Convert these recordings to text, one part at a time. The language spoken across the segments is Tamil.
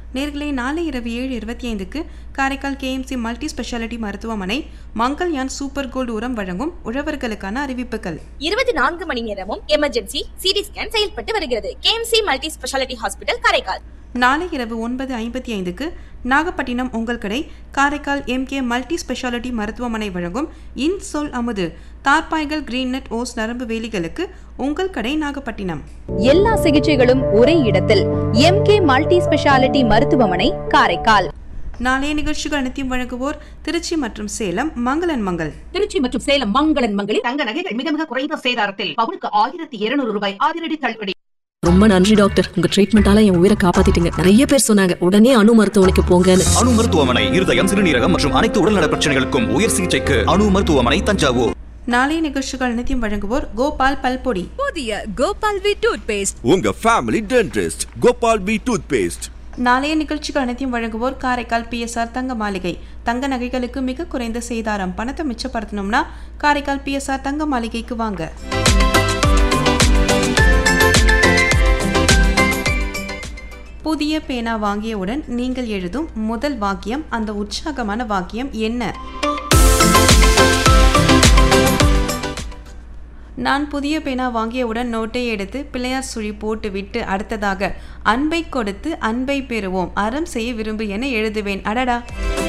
நேர்களே நாளை இரவு ஏழு இருபத்தி ஐந்துக்கு காரைக்கால் கேஎம்சி மல்டி ஸ்பெஷாலிட்டி மருத்துவமனை மங்கள்யான் சூப்பர் கோல்டு உரம் வழங்கும் உழவர்களுக்கான அறிவிப்புகள் இருபத்தி நான்கு மணி நேரமும் எமர்ஜென்சி சிடி ஸ்கேன் செயல்பட்டு வருகிறது KMC multi speciality hospital Karaikal நாளை இரவு ஒன்பது ஐம்பத்தி ஐந்துக்கு நாகப்பட்டினம் உங்கள் கடை காரைக்கால் எம்கே மல்டி ஸ்பெஷாலிட்டி மருத்துவமனை வழங்கும் இன் சொல் அமுது தார்பாய்கள் கிரீன் நெட் ஓஸ் நரம்பு வேலிகளுக்கு உங்கள் கடை நாகப்பட்டினம் எல்லா சிகிச்சைகளும் ஒரே இடத்தில் எம்கே மல்டி ஸ்பெஷாலிட்டி மருத்துவமனை காரைக்கால் நாளைய நிகழ்ச்சிகள் அனைத்தையும் வழங்குவோர் திருச்சி மற்றும் சேலம் மங்களன் மங்கள் திருச்சி மற்றும் சேலம் மங்களன் மங்களில் தங்க நகைகள் மிக மிக குறைந்த சேதாரத்தில் பவுனுக்கு ஆயிரத்தி இருநூறு ரூபாய் அதிரடி தள்ளுபடி ரொம்ப நன்றி டாக்டர் உங்க ட்ரீட்மெண்டால என் உயிரை காப்பாத்திட்டீங்க நிறைய பேர் சொன்னாங்க உடனே அணு மருத்துவமனைக்கு போங்கன்னு அணு மருத்துவமனை இருதயம் சிறுநீரகம் மற்றும் அனைத்து உடல்நல பிரச்சனைகளுக்கும் உயர் சிகிச்சைக்கு அணு மருத்துவமனை தஞ்சாவூர் நாளைய நிகழ்ச்சிகள் அனைத்தையும் வழங்குவோர் கோபால் பல்பொடி புதிய கோபால் வி டூத் பேஸ்ட் உங்க family dentist Gopal P tooth paste நாளைய நிகழ்ச்சிகள் அனைத்தையும் வழங்குவோர் காரைக்கால் பிஎஸ்ஆர் தங்க மாளிகை தங்க நகைகளுக்கு மிக குறைந்த சேதாரம் பணத்தை மிச்சப்படுத்தணும்னா காரைக்கால் பிஎஸ்ஆர் தங்க மாளிகைக்கு வாங்க புதிய பேனா வாங்கியவுடன் நீங்கள் எழுதும் முதல் வாக்கியம் அந்த உற்சாகமான வாக்கியம் என்ன நான் புதிய பேனா வாங்கியவுடன் நோட்டை எடுத்து பிள்ளையார் சுழி போட்டு விட்டு அடுத்ததாக அன்பை கொடுத்து அன்பை பெறுவோம் அறம் செய்ய விரும்பு என எழுதுவேன் அடடா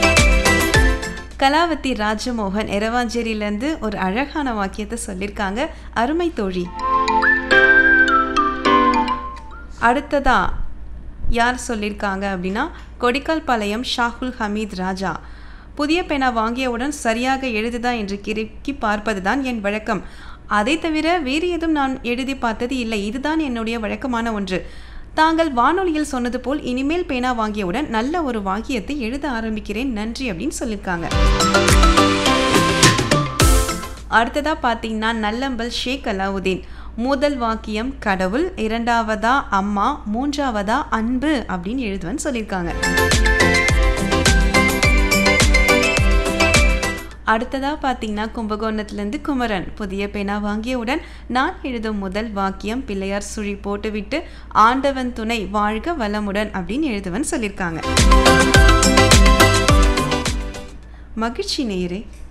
கலாவதி ராஜமோகன் எரவாஞ்சேரியிலேருந்து ஒரு அழகான வாக்கியத்தை சொல்லியிருக்காங்க அருமை தோழி அடுத்ததா யார் சொல்லியிருக்காங்க அப்படின்னா கொடிக்கால் பாளையம் ஷாகுல் ஹமீத் ராஜா புதிய பேனா வாங்கியவுடன் சரியாக எழுதுதா என்று கிறுக்கி பார்ப்பதுதான் என் வழக்கம் அதை தவிர வேறு எதுவும் நான் எழுதி பார்த்தது இல்லை இதுதான் என்னுடைய வழக்கமான ஒன்று தாங்கள் வானொலியில் சொன்னது போல் இனிமேல் பேனா வாங்கியவுடன் நல்ல ஒரு வாக்கியத்தை எழுத ஆரம்பிக்கிறேன் நன்றி அப்படின்னு சொல்லியிருக்காங்க அடுத்ததா பார்த்தீங்கன்னா நல்லம்பல் ஷேக் அலாவுதீன் முதல் வாக்கியம் கடவுள் இரண்டாவதா அம்மா மூன்றாவதா அன்பு அப்படின்னு எழுதுவன்னு சொல்லியிருக்காங்க அடுத்ததா பார்த்தீங்கன்னா கும்பகோணத்துலேருந்து குமரன் புதிய பேனா வாங்கியவுடன் நான் எழுதும் முதல் வாக்கியம் பிள்ளையார் சுழி போட்டுவிட்டு ஆண்டவன் துணை வாழ்க வளமுடன் அப்படின்னு எழுதுவன் சொல்லியிருக்காங்க மகிழ்ச்சி நேயரே